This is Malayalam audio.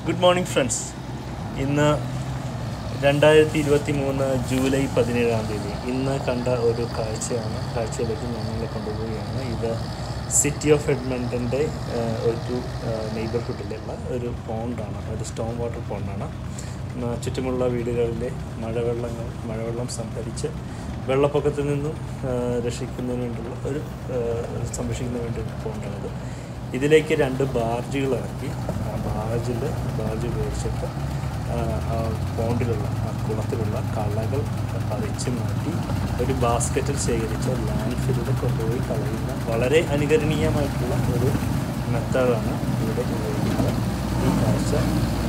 ഗുഡ് മോർണിംഗ് ഫ്രണ്ട്സ് ഇന്ന് രണ്ടായിരത്തി ഇരുപത്തി മൂന്ന് ജൂലൈ പതിനേഴാം തീയതി ഇന്ന് കണ്ട ഒരു കാഴ്ചയാണ് കാഴ്ചയിലേക്ക് ഞാൻ നിങ്ങളെ കൊണ്ടുപോവുകയാണ് ഇത് സിറ്റി ഓഫ് എഡ്മണ്ടൻ്റെ ഒരു നെയ്ബർഹുഡിലുള്ള ഒരു പോണ്ടാണ് ഒരു സ്റ്റോം വാട്ടർ പോണ്ടാണ് ഉം, ചുറ്റുമുള്ള വീടുകളിലെ മഴവെള്ളങ്ങൾ മഴവെള്ളം സംഭരിച്ച് വെള്ളപ്പൊക്കത്തിൽ നിന്നും ആ, രക്ഷിക്കുന്നതിന് വേണ്ടിയുള്ള ഒരു ആ, സംരക്ഷിക്കുന്നതിന് വേണ്ടി ഒരു പോണ്ടാണിത് ഇതിലേക്ക് രണ്ട് ബാർജുകൾ ഇറക്കി ആ ബാർജിൽ ബാർജ് ഉപയോഗിച്ചിട്ട് ആ, ആ പോണ്ടിലുള്ള ആ കുളത്തിലുള്ള കളകൾ പറിച്ച് മാറ്റി ഒരു ബാസ്ക്കറ്റിൽ ശേഖരിച്ച് ലാൻഡ് ഫില്ലിൽ കൊണ്ടുപോയി കളയുന്ന വളരെ അനുകരണീയമായിട്ടുള്ള ഒരു മെത്തേഡാണ് ഇവിടെ ഉപയോഗിക്കുന്നത് ഈ കാഴ്ച